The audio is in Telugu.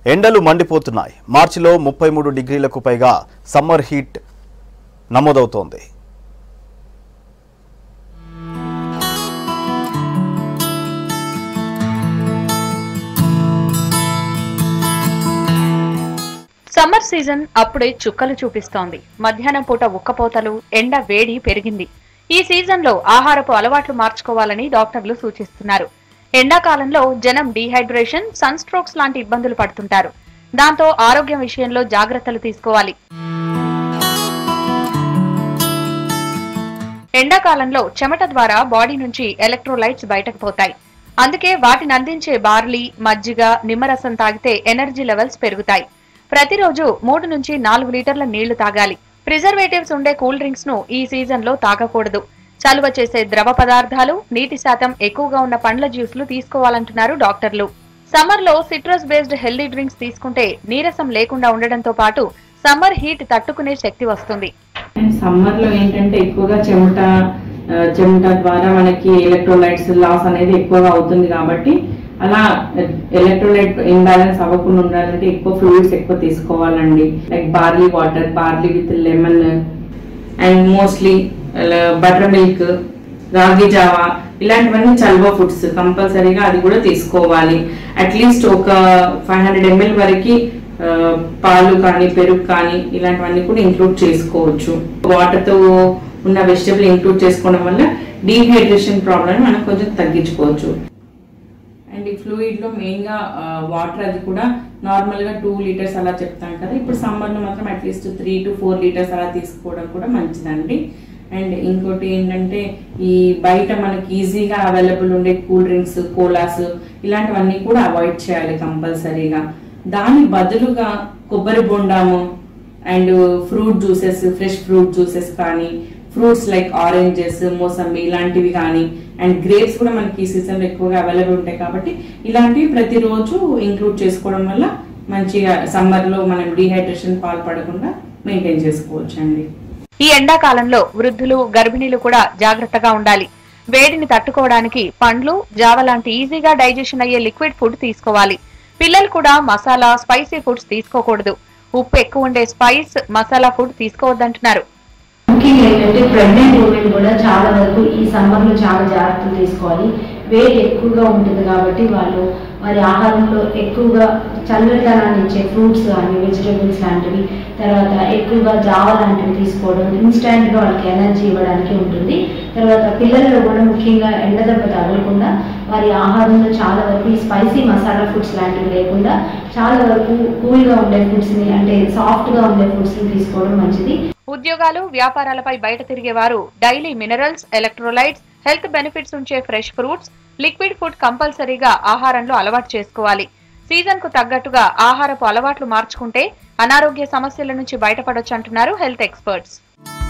ఎండలు మండిపోతున్నాయి మార్చిలో ముప్పై మూడు డిగ్రీలకు పైగా సమ్మర్ హీట్ నమోదవుతోంది సమ్మర్ సీజన్ అప్పుడే చుక్కలు చూపిస్తోంది మధ్యాహ్నం పూట ఉక్కపోతలు ఎండ వేడి పెరిగింది ఈ సీజన్లో ఆహారపు అలవాట్లు మార్చుకోవాలని డాక్టర్లు సూచిస్తున్నారు ఎండాకాలంలో జనం డీహైడ్రేషన్ సన్ స్ట్రోక్స్ లాంటి ఇబ్బందులు పడుతుంటారు దాంతో ఆరోగ్యం విషయంలో జాగ్రత్తలు తీసుకోవాలి ఎండాకాలంలో చెమట ద్వారా బాడీ నుంచి ఎలక్ట్రోలైట్స్ బయటకు పోతాయి అందుకే వాటిని అందించే బార్లీ మజ్జిగ నిమ్మరసం తాగితే ఎనర్జీ లెవెల్స్ పెరుగుతాయి ప్రతిరోజు మూడు నుంచి నాలుగు లీటర్ల నీళ్లు తాగాలి ప్రిజర్వేటివ్స్ ఉండే కూల్ డ్రింక్స్ ను ఈ సీజన్ లో తాగకూడదు చలువ చేసే ద్రవ పదార్థాలు నీటి శాతం ఎక్కువగా ఉన్న పండ్ల జ్యూస్లు తీసుకోవాలంటున్నారు డాక్టర్లు సమ్మర్ లో సిట్రస్ బేస్డ్ హెల్దీ డ్రింక్స్ తీసుకుంటే నీరసం లేకుండా ఉండడంతో పాటు సమ్మర్ హీట్ తట్టుకునే శక్తి వస్తుంది అండ్ సమ్మర్ లో ఏంటంటే ఎక్కువగా చెమట ఆ, చెమట ద్వారా మనకి ఎలక్ట్రోలైట్స్ లాస్ అనేది ఎక్కువగా అవుతుంది కాబట్టి అలా ఎలక్ట్రోలైట్ ఇంబ్యాలెన్స్ అవ్వకుండా ఉండాలంటే ఎక్కువ ఫ్లూయిడ్స్ ఎక్కువ తీసుకోవాలండి like barley water barley with lemon and mostly butter milk ragi java ఇలాంటివన్నీ చల్వ ఫుడ్స్ కంపల్సరీగా అది కూడా తీసుకోవాలి అట్లీస్ట్ ఒక ఫైవ్ హండ్రెడ్ ఎంఎల్ వరకు ఆ, పాలు కానీ పెరుగు కానీ ఇలాంటివన్నీ కూడా ఇంక్లూడ్ చేసుకోవచ్చు వాటర్తో ఉన్న వెజిటబుల్ ఇంక్లూడ్ చేసుకోవడం వల్ల డీహైడ్రేషన్ ప్రాబ్లమ్ మనం కొంచెం తగ్గించుకోవచ్చు అండ్ ఈ ఫ్లూయిడ్ లో మెయిన్ గా వాటర్ అది కూడా నార్మల్ గా టూ లీటర్స్ అలా చెప్తాం కదా ఇప్పుడు సమ్మర్ లో మాత్రం at least three to four litres అలా తీసుకోవడం కూడా మంచిదండి అండ్ ఇంకోటి ఏంటంటే ఈ బయట మనకి ఈజీగా అవైలబుల్ ఉండే కూల్ డ్రింక్స్ కోలాస్ ఇలాంటివన్నీ కూడా అవాయిడ్ చేయాలి కంపల్సరీగా దాని బదులుగా కొబ్బరి బొండాము and fruit juices fresh fruit juices కానీ ఫ్రూట్స్ లైక్ ఆరెంజెస్ మోసంబి ఇలాంటివి కానీ అండ్ గ్రేప్స్ కూడా మనకి ఈ సీజన్లో ఎక్కువగా అవైలబుల్ ఉంటాయి కాబట్టి ఇలాంటివి ప్రతిరోజు ఇంక్లూడ్ చేసుకోవడం వల్ల మంచిగా సమ్మర్లో మనం డీహైడ్రేషన్ పాల్పడకుండా మెయింటైన్ చేసుకోవచ్చు అండి ఈ ఎండాకాలంలో వృద్ధులు గర్భిణీలు కూడా జాగ్రత్తగా ఉండాలి వేడిని తట్టుకోవడానికి పండ్లు జావ లాంటి ఈజీగా డైజెషన్ అయ్యే లిక్విడ్ ఫుడ్ తీసుకోవాలి పిల్లలు కూడా మసాలా స్పైసీ ఫుడ్స్ తీసుకోకూడదు ఉప్పు ఎక్కువ ఉండే స్పైస్ మసాలా ఫుడ్ తీసుకోవద్దంటున్నారు ముఖ్యంగా ఏంటంటే ప్రెగ్నెంట్ ఉమెన్ కూడా చాలా వరకు ఈ సమ్మర్ లో చాలా జాగ్రత్తలు తీసుకోవాలి వేడి ఎక్కువగా ఉంటుంది కాబట్టి వాళ్ళు వారి ఆహారంలో ఎక్కువగా చల్లదనాన్ని ఇచ్చే ఫ్రూట్స్ కానీ వెజిటేబుల్స్ లాంటివి తర్వాత ఎక్కువగా జావ లాంటివి తీసుకోవడం ఇన్స్టాంట్ గా వాళ్ళకి ఎనర్జీ ఇవ్వడానికి ఉంటుంది తర్వాత పిల్లల్లో కూడా ముఖ్యంగా ఎండదెబ్బ తగలకుండా వారి ఆహారంలో చాలా వరకు ఈ స్పైసీ మసాలా ఫుడ్స్ లాంటివి లేకుండా చాలా వరకు కూల్ గా ఉండే ఫుడ్స్ ని అంటే సాఫ్ట్ గా ఉండే ఫుడ్స్ ని తీసుకోవడం మంచిది ఉద్యోగాలు వ్యాపారాలపై బయట తిరిగే వారు daily minerals electrolytes health benefits ఉంచే ఫ్రెష్ ఫ్రూట్స్ లిక్విడ్ ఫుడ్ కంపల్సరీగా ఆహారంలో అలవాటు చేసుకోవాలి సీజన్ కు తగ్గట్టుగా ఆహారపు అలవాట్లు మార్చుకుంటే అనారోగ్య సమస్యల నుంచి బయటపడొచ్చు అంటున్నారు హెల్త్ ఎక్స్పర్ట్స్